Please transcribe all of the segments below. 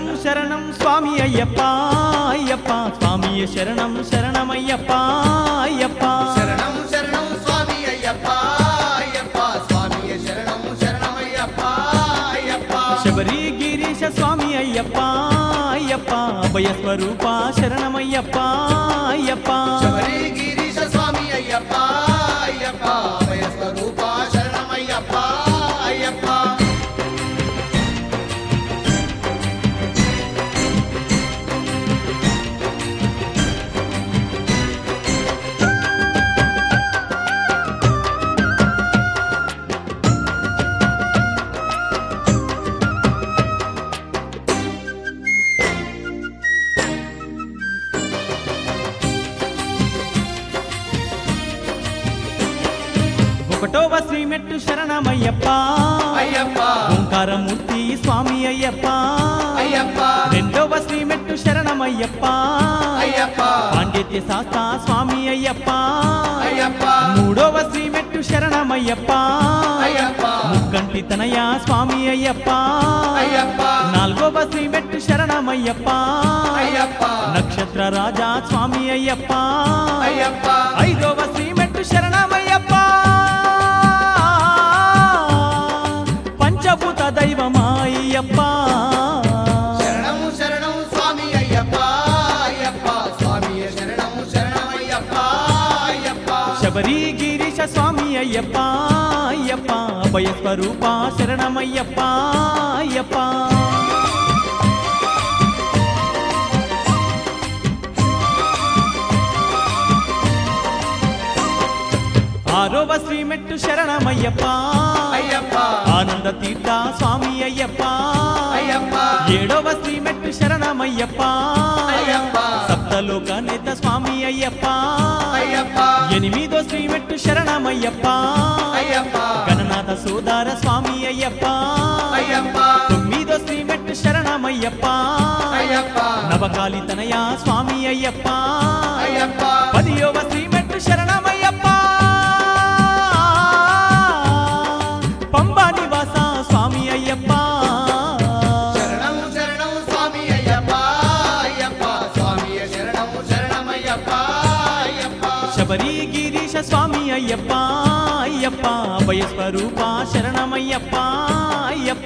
శరణం శరణం స్వామి అయ్యప్ప అయ్యప్ప స్వామియ శరణం శరణమయ్యప్ప అయ్యప్ప శరణం శరణం స్వామి అయ్యప్ప అయ్యప్ప స్వామి శరణం శరణమయ్యప్ప అయ్యప్ప శబరి గిరీశ స్వామి అయ్యప్ప అయ్యప్ప అభయ స్వరూప శరణమయ్యప్ప అయ్యప్ప శబరి గిరీశ స్వామి అయ్యప్ప అయ్యప్ప అభయ స్వరూప శరణమయ్యప్ప అయ్యప్ప ఒకటోవ శ్రీమెట్టు శరణమయ్యప్ప అయ్యప్ప ఓంకారమూర్తి స్వామి అయ్యప్ప అయ్యప్ప రెండవ శ్రీమెట్టు శరణమయ్యప్ప అయ్యప్ప పాండిత్య శాస్త్ర స్వామి అయ్యప్ప అయ్యప్ప మూడవ శ్రీమెట్టు శరణమయ్యప్ప అయ్యప్ప ముక్కంటి తనయ స్వామి అయ్యప్ప అయ్యప్ప నాలుగవ శ్రీమెట్టు శరణమయ్యప్ప అయ్యప్ప నక్షత్ర రాజా స్వామి అయ్యప్ప అయ్యప్ప ఐదవ శ్రీమెట్టు శరణమయ్యప్ప పంచభూత దైవమాయ్యప్ప శరణము శరణం స్వామి అయ్యప్ప అయ్యప్ప స్వామి శరణం శరణమయ్యప్ప అయ్యప్ప శబరి గిరీశ స్వామి అయ్యప్ప అయ్యప్ప అభయ స్వరూప శరణమయ్యప్ప అయ్యప్ప ఆరవ శ్రీమెట్టు శరణమయ్యప్ప అయ్యప్ప ఆనంద తీర్థ స్వామి అయ్యప్ప అయ్యప్ప ఏడవ శ్రీమెట్టు శరణమయ్యప్ప అయ్యప్ప సప్తలోక నేత స్వామి అయ్యప్ప అయ్యప్ప ఎనిమిదో శ్రీమెట్టు శరణమయ్యప్ప అయ్యప్ప గణనాథ సోదార స్వామి అయ్యప్ప అయ్యప్ప తొమ్మిదో శ్రీమెట్టు శరణమయ్యప్ప అయ్యప్ప నవకాలి తనయ స్వామి అయ్యప్ప అయ్యప్ప పదియోవ శ్రీమెట్టు శరణమయ్యప్ప పంబా నివాస స్వామి అయ్యప్ప శరణం శరణం స్వామి అయ్యప్ప అయ్యప్ప స్వామి శరణం శరణమయ్యప్ప అయ్యప్ప శబరి గిరీశ స్వామి అయ్యప్ప అయ్యప్ప అభయ స్వరూప శరణమయ్యప్ప అయ్యప్ప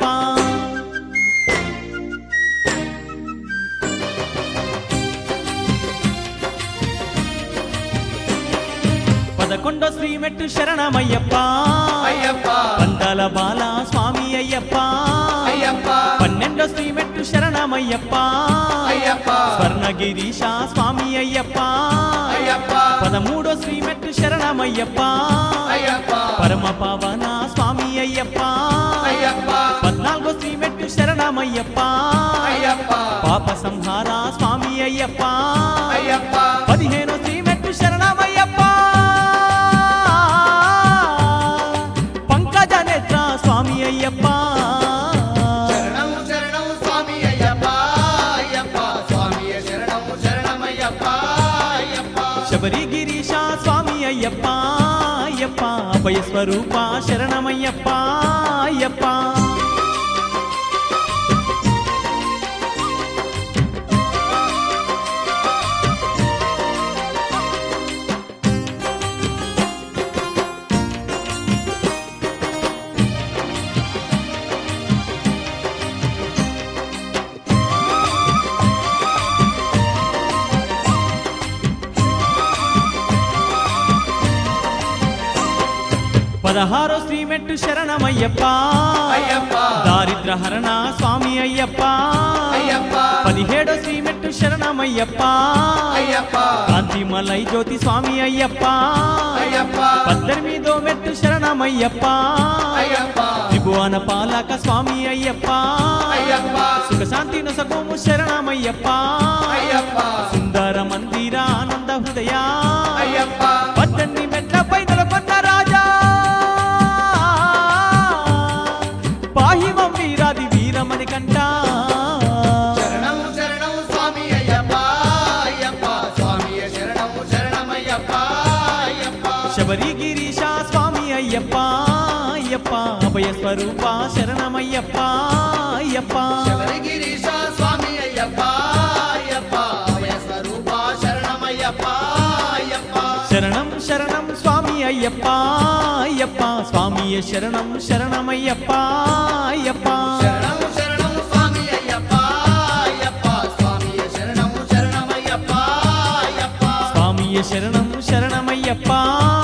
పదకొండో శ్రీమెట్టు శరణమయ్యప్ప అయ్యప్ప పందాల బాల స్వామి అయ్యప్ప అయ్యప్ప పన్నెండో శ్రీమెట్టు శరణమయ్యప్ప అయ్యప్ప స్వర్ణగిరీశ స్వామి అయ్యప్ప అయ్యప్ప పదమూడో శ్రీమెట్టు శరణమయ్యప్ప అయ్యప్ప పరమ పావన స్వామి అయ్యప్ప అయ్యప్ప పద్నాలుగో శ్రీమెట్టు శరణమయ్యప్ప అయ్యప్ప పాప సంహార స్వామి అయ్యప్ప అయ్యప్ప పదిహేనో శ్రీమెట్టు శరణమయ్యప్ప పంకజ నేత్ర స్వామి అయ్యప్ప శరణం శరణం స్వామి అయ్యప్ప అయ్యప్ప స్వామి శరణం శరణమయ్యప్ప అయ్యప్ప శబరి గిరీశ స్వామి అయ్యప్ప అయ్యప్ప అభయ స్వరూప శరణమయ్యప్ప అయ్యప్ప పదహారో శ్రీమెట్టు శరణమయ్యప్ప అయ్యప్ప దారిద్ర హరణ స్వామి అయ్యప్ప అయ్యప్ప పదిహేడో శ్రీమెట్టు శరణమయ్యప్ప అయ్యప్ప కాంతిమలై జ్యోతి స్వామి అయ్యప్ప అయ్యప్ప పద్దెనిమిదో మెట్టు శరణమయ్యప్ప అయ్యప్ప త్రిభువన పాలక స్వామి అయ్యప్ప అయ్యప్ప సుఖశాంతి నొసగోము శరణమయ్యప్ప అయ్యప్ప సుందర మందిర ఆనంద హృదయ అయ్యప్ప పద్దెనిమిది మెట్లపై నెలకొన్న రాజా పాహిమం వీరాది వీరమణి కంట శరణం శరణం స్వామి అయ్యప్ప అయ్యప్ప స్వామి శరణం శరణమయ్యప్ప అయ్యప్ప శబరి గిరీశ స్వామి అయ్యప్ప అయ్యప్ప అయ్యప్ప అభయ స్వరూప శరణమయ్యప్ప అయ్యప్ప శబరిగిరీశ స్వామి అయ్యప్ప అయ్యప్ప అభయ స్వరూప శరణమయ్యప్ప అయ్యప్ప శరణం శరణం స్వామి అయ్యప్ప అయ్యప్ప స్వామియ శరణం శరణమయ్యప్ప అయ్యప్ప శరణం శరణం స్వామి అయ్యప్ప అయ్యప్ప స్వామియ శరణం శరణమయ్యప్ప అయ్యప్ప స్వామియ శరణం శరణమయ్యప్ప